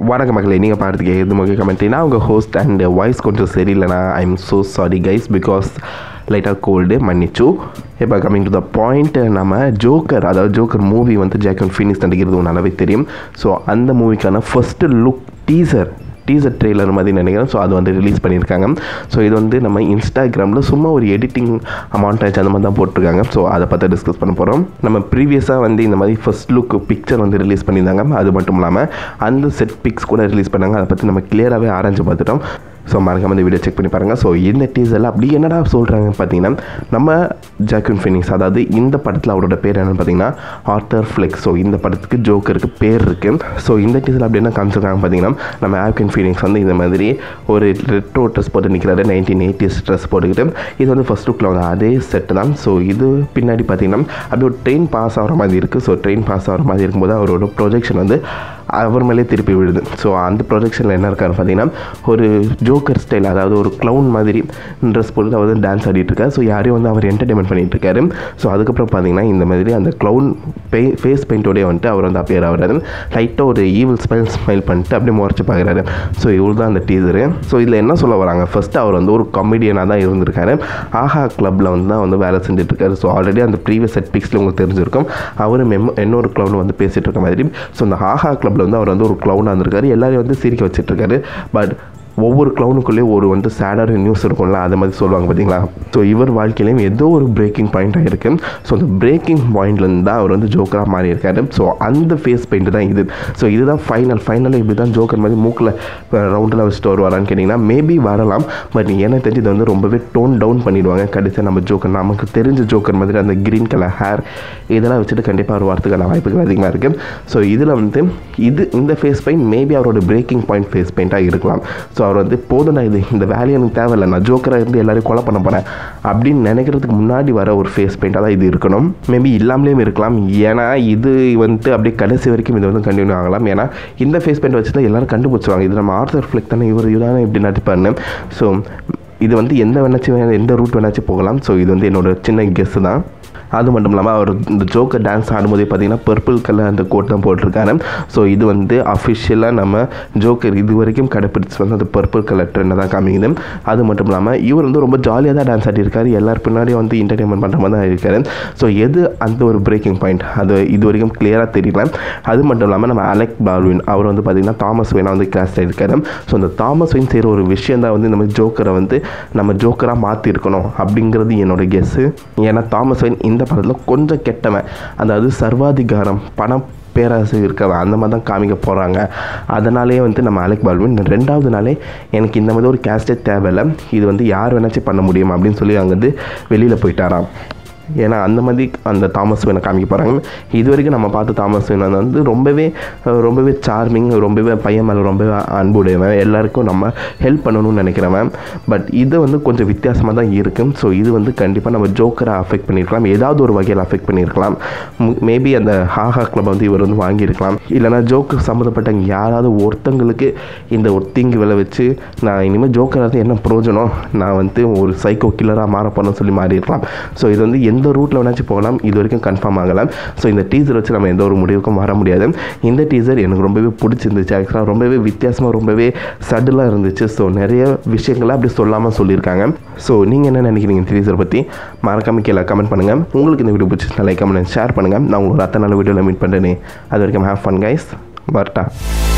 வணக்க மக்களே நீங்கள் பார்த்துக்க எது முக்கிய கமெண்ட் நான் உங்கள் ஹோஸ்ட் அண்ட் வாய்ஸ் கொஞ்சம் சரியில்லைனா I am so sorry guys because லைட்டாக கோல்டு மன்னிச்சு இப்போ கம்மிங் டு த பாயிண்ட் நம்ம ஜோக்கர் அதாவது ஜோக்கர் மூவி வந்து ஜாக்கன் ஃபினிஷ் நடிக்கிறது நல்லாவே தெரியும் ஸோ அந்த மூவிக்கான first look teaser teaser trailer மாதிரி நினைக்கிறேன் ஸோ அது வந்து ரிலீஸ் பண்ணியிருக்காங்க ஸோ இது வந்து நம்ம இன்ஸ்டாகிராமில் சும்மா ஒரு எடிட்டிங் அமௌண்ட் அந்த மாதிரி தான் போட்டிருக்காங்க ஸோ அதை பற்றி டிஸ்கஸ் பண்ண போகிறோம் நம்ம ப்ரீவியஸாக வந்து இந்த மாதிரி ஃபர்ஸ்ட் லுக் பிக்சர் வந்து ரிலீஸ் பண்ணியிருந்தாங்க அது மட்டும் இல்லாமல் அந்த செட் பிக்ஸ் கூட ரிலீஸ் பண்ணாங்க அதை பற்றி நம்ம கிளியராகவே ஆரஞ்சு பார்த்துட்டோம் ஸோ மறக்காம இந்த வீடியோ செக் பண்ணி பாருங்கள் ஸோ இந்த டீசரில் அப்படி என்னடா சொல்கிறாங்க பார்த்தீங்கன்னா நம்ம ஜாக்குன் ஃபினிக்ஸ் அதாவது இந்த படத்தில் அவரோட பேர் என்னென்னு பார்த்தீங்கன்னா ஆர்த்தர் ஃப்ளெக்ஸ் ஸோ இந்த படத்துக்கு ஜோக்கருக்கு பேர் இருக்குது ஸோ இந்த டீசரில் அப்படி என்ன காமிச்சிருக்காங்க பார்த்தீங்கன்னா நம்ம ஆப்கின் ஃபீனிக்ஸ் வந்து இந்த மாதிரி ஒரு ரெட்ரோ ட்ரெஸ் போட்டு நிற்கிறாரு நைன்டீன் எயிட்டிஸ் ட்ரெஸ் போட்டுக்கிட்டு இது வந்து ஃபஸ்ட் லுக்கில் வந்து அதே செட்டு தான் ஸோ இது பின்னாடி பார்த்தீங்கன்னா அப்படி ஒரு ட்ரெயின் பாஸ் ஆகிற மாதிரி இருக்குது ஸோ ட்ரெயின் பாஸ் ஆகிற மாதிரி இருக்கும்போது அவரோட ப்ரொஜெக்ஷன் வந்து அவர் மேலே திருப்பி விழுது ஸோ அந்த ப்ரொஜெக்ஷனில் என்ன இருக்காரு பார்த்தீங்கன்னா ஒரு ஜோக்கர் ஸ்டைல் அதாவது ஒரு க்ளவுன் மாதிரி ட்ரெஸ் போட்டு அவர் வந்து டான்ஸ் ஆடிட்டு இருக்காரு ஸோ யாரையும் வந்து அவர் என்டர்டைன்மெண்ட் பண்ணிட்டு இருக்காரு ஸோ அதுக்கப்புறம் பார்த்தீங்கன்னா இந்த மாதிரி அந்த க்ளவுன் பே ஃபேஸ் பெயிண்டோடய வந்துட்டு அவர் வந்து அப்பியர் ஆகிறாரு லைட்டாக ஒரு ஈவில் ஸ்மைல் ஸ்மைல் பண்ணிட்டு அப்படியே முறைச்சி பார்க்குறாரு ஸோ இவ்வளோ தான் அந்த டீசரு ஸோ இதில் என்ன சொல்ல வராங்க ஃபஸ்ட்டு அவர் வந்து ஒரு காமெடியனாக தான் இருந்திருக்காரு ஆஹா கிளப்பில் வந்து தான் வந்து வேலை செஞ்சுட்டு இருக்காரு ஸோ ஆல்ரெடி அந்த ப்ரீவியஸ் செட் பிக்ஸில் உங்களுக்கு தெரிஞ்சிருக்கும் அவரும் மெம் இன்னொரு க்ளவுன் வந்து பேசிகிட்டு இருக்க மாதிரி ஸோ அந்த ஆஹா கிளப்பில் வந்து அவர் வந்து ஒரு க்ளவுனாக இருந்திருக்காரு எல்லாரையும் வந்து சிரிக்க வச்சுட்டு இருக்காரு பட் ஒவ்வொரு க்ளவுனுக்குள்ளேயும் ஒரு வந்து சேடான நியூஸ் இருக்கும்ல அதை மாதிரி சொல்லுவாங்க பார்த்தீங்களா ஸோ இவர் வாழ்க்கையிலையும் ஏதோ ஒரு பிரேக்கிங் பாயிண்ட்டாக இருக்குது ஸோ அந்த பிரேக்கிங் பாயிண்ட்லேருந்து தான் அவர் வந்து ஜோக்கராக மாறி இருக்காரு ஸோ அந்த ஃபேஸ் பெயிண்ட் தான் இது ஸோ இதுதான் ஃபைனல் ஃபைனலாக இப்படி தான் ஜோக்கர் மாதிரி மூக்கில் ரவுண்டில் வச்சுட்டு வருவாரான்னு கேட்டிங்கன்னா மேபி வரலாம் பட் எனக்கு தெரிஞ்சு இதை வந்து ரொம்பவே டோன் டவுன் பண்ணிடுவாங்க கடைசியாக நம்ம ஜோக்கர் நமக்கு தெரிஞ்ச ஜோக்கர் மாதிரி அந்த க்ரீன் கலர் ஹேர் இதெல்லாம் வச்சுட்டு கண்டிப்பாக அவர் வரத்துக்கான வாய்ப்புகள் அதிகமாக இருக்குது ஸோ இதில் வந்து இது இந்த ஃபேஸ் பெயிண்ட் மேபி அவரோட பிரேக்கிங் பாயிண்ட் ஃபேஸ் பெயிண்ட்டாக இருக்கலாம் ஸோ அவர் வந்து போதும் நான் இது இந்த வேலையை எனக்கு தேவையில்லை நான் ஜோக்கராக இருந்து எல்லாரையும் கொலை பண்ண போகிறேன் அப்படின்னு நினைக்கிறதுக்கு முன்னாடி வர ஒரு ஃபேஸ் பெயிண்ட்டாக தான் இது இருக்கணும் மேபி இல்லாமலேயும் இருக்கலாம் ஏன்னா இது வந்துட்டு அப்படியே கடைசி வரைக்கும் இது வந்து கண்டினியூ ஆகலாம் ஏன்னா இந்த ஃபேஸ் பெயிண்ட் வச்சு தான் எல்லோரும் கண்டுபிடிச்சுவாங்க இது நம்ம ஆர்த்தர் ஃப்ளெக் தானே இவர் இதுதானே இப்படி நடிப்பாருன்னு ஸோ இது வந்து எந்த வேணாச்சும் எந்த ரூட் வேணாச்சும் போகலாம் ஸோ இது வந்து என்னோட சின்ன கெஸ்ஸு தான் அது மட்டும் இல்லாமல் அவர் இந்த ஜோக்கர் டான்ஸ் ஆடும்போதே பார்த்தீங்கன்னா பர்பிள் கலர் அந்த கோட் தான் போட்டிருக்காரு ஸோ இது வந்து அஃபிஷியலாக நம்ம ஜோக்கர் இது வரைக்கும் கடைப்பிடிச்சு வந்து அந்த பர்பிள் கலர் ட்ரெண்டை தான் காமிக்குது அது மட்டும் இல்லாமல் இவர் வந்து ரொம்ப ஜாலியாக தான் டான்ஸ் ஆடிருக்காரு எல்லார் பின்னாடியும் வந்து என்டர்டைன்மெண்ட் பண்ணுற மாதிரி தான் இருக்காரு ஸோ எது அந்த ஒரு பிரேக்கிங் பாயிண்ட் அது இது வரைக்கும் கிளியராக தெரியல அது மட்டும் இல்லாமல் நம்ம அலெக் பால்வின் அவர் வந்து பார்த்திங்கன்னா தாமஸ் வெயினாக வந்து கிளாஸ் ஆகிருக்காரு ஸோ அந்த தாமஸ் வெயின் செய்கிற ஒரு விஷயம் தான் வந்து இந்த மாதிரி ஜோக்கரை வந்து நம்ம ஜோக்கராக மாற்றிருக்கணும் அப்படிங்கிறது என்னோட கெஸ்ஸு ஏன்னா தாமஸ் வெயின் இந்த படத்தில் கொஞ்சம் கெட்டவன் அதாவது சர்வாதிகாரம் பணம் பேராசை இருக்கவன் அந்த மாதிரி தான் காமிக்க போகிறாங்க அதனாலேயே வந்து நம்ம அலெக் பால்வின் ரெண்டாவது நாளே எனக்கு இந்த மாதிரி ஒரு கேஸ்டே தேவையில்லை இது வந்து யார் வேணாச்சும் பண்ண முடியும் அப்படின்னு சொல்லி அங்கேருந்து வெளியில் போயிட்டாராம் ஏன்னா அந்த மாதிரி அந்த தாமஸ் வேனை காமிக்க போகிறாங்க இது வரைக்கும் நம்ம பார்த்த தாமஸ் வேன் வந்து ரொம்பவே ரொம்பவே சார்மிங் ரொம்பவே பையன் மேலே ரொம்பவே அன்புடையவன் எல்லாருக்கும் நம்ம ஹெல்ப் பண்ணணும்னு நினைக்கிறவன் பட் இது வந்து கொஞ்சம் வித்தியாசமாக தான் இருக்குது ஸோ இது வந்து கண்டிப்பாக நம்ம ஜோக்கரை அஃபெக்ட் பண்ணியிருக்கலாம் ஏதாவது ஒரு வகையில் அஃபெக்ட் பண்ணியிருக்கலாம் மேபி அந்த ஹாஹா கிளப் வந்து இவர் வந்து வாங்கியிருக்கலாம் இல்லைனா ஜோக்கு சம்மந்தப்பட்ட யாராவது ஒருத்தங்களுக்கு இந்த ஒரு தீங்கு விளை வச்சு நான் இனிமேல் ஜோக்கராக என்ன பிரயோஜனம் நான் வந்து ஒரு சைக்கோ கில்லராக மாற போகணும்னு சொல்லி மாறியிருக்கலாம் ஸோ இது வந்து எந்த ரூட்டில் வேணாச்சும் போகலாம் இது வரைக்கும் கன்ஃபார்ம் ஆகலாம் ஸோ இந்த டீசர் வச்சு நம்ம எந்த ஒரு முடிவுக்கும் வர முடியாது இந்த டீசர் எனக்கு ரொம்பவே பிடிச்சிருந்துச்சு ஆக்சுவலாக ரொம்பவே வித்தியாசமாக ரொம்பவே சடலாக இருந்துச்சு ஸோ நிறைய விஷயங்களை அப்படி சொல்லாமல் சொல்லியிருக்காங்க ஸோ நீங்கள் என்ன நினைக்கிறீங்க டீசர் பற்றி மறக்காம கீழே கமெண்ட் பண்ணுங்கள் உங்களுக்கு இந்த வீடியோ பிடிச்சி லைக் கமெண்ட் ஷேர் பண்ணுங்கள் நான் உங்களுக்கு அத்தனை நல்ல வீடியோவில் மீட் பண்ணுறேனே அது வரைக்கும் ஹேவ் ஃபன் கைஸ் பர்ட்டா